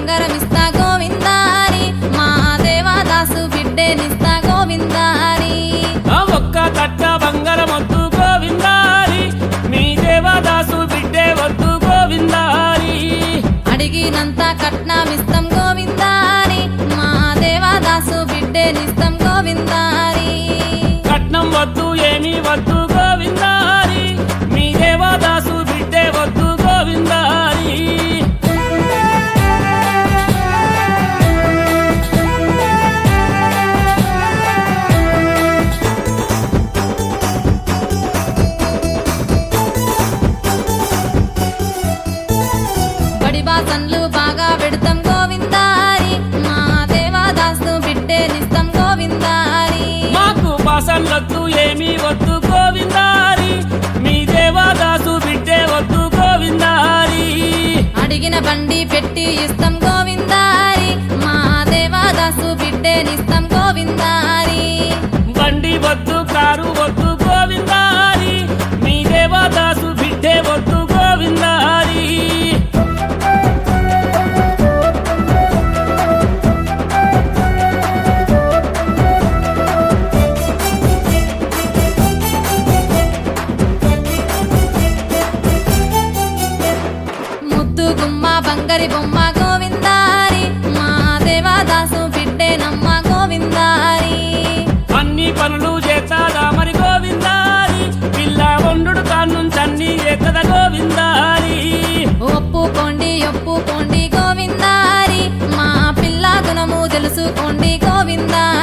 బంగారం ఇస్తా గోవిందారి మా దేవాదాసు బిడ్డేనిస్తా గోవిందారి ఆ ఒక్క కట్ట బంగారం వద్దు గోవిందారి మీ దేవదాసు బిడ్డే వద్దు గోవిందారి అడిగినంత కట్నమిస్తం గోవిందారి మా దేవాదాసు బిడ్డేనిస్తం గోవిందారి కట్నం వద్దు ఏమీ వద్దు గోవిందారి మీ దేవదాసు బిడ్డే వద్దు గోవిందారి బడి బాసన్లు బాగా పెడతాం గోవిందారి మా దేవాదాసు బిడ్డేనిస్తం గోవిందారి మాకు బాసన్లొద్దు ఏమీ వద్దు గోవిందారి మీ దేవదాసు బిడ్డే వద్దు గోవిందారి అడిగిన బండి పెట్టి ఇస్తాం గోవిందారి మా దేవాదాసు బిడ్డేనిస్తాం గోవిందారి బండి వద్దు కారు వద్దు గోవిందారి మీ దేవదాసు బిడ్డే వద్దు గోవిందారి ముద్దు గుమ్మ బంగారి బొమ్మ గోవిందారి మా దేవాదాసు బిడ్డేనమ్మ గోవిందారి అన్ని పనులు చేస్తాదా మరి గోవిందారి పిల్ల వండు కాన్నుంచన్ని చేస్తద గోవిందారి ఒప్పుకోండి ఒప్పుకోండి గోవిందారి మా పిల్ల గుణము తెలుసుకోండి గోవిందారి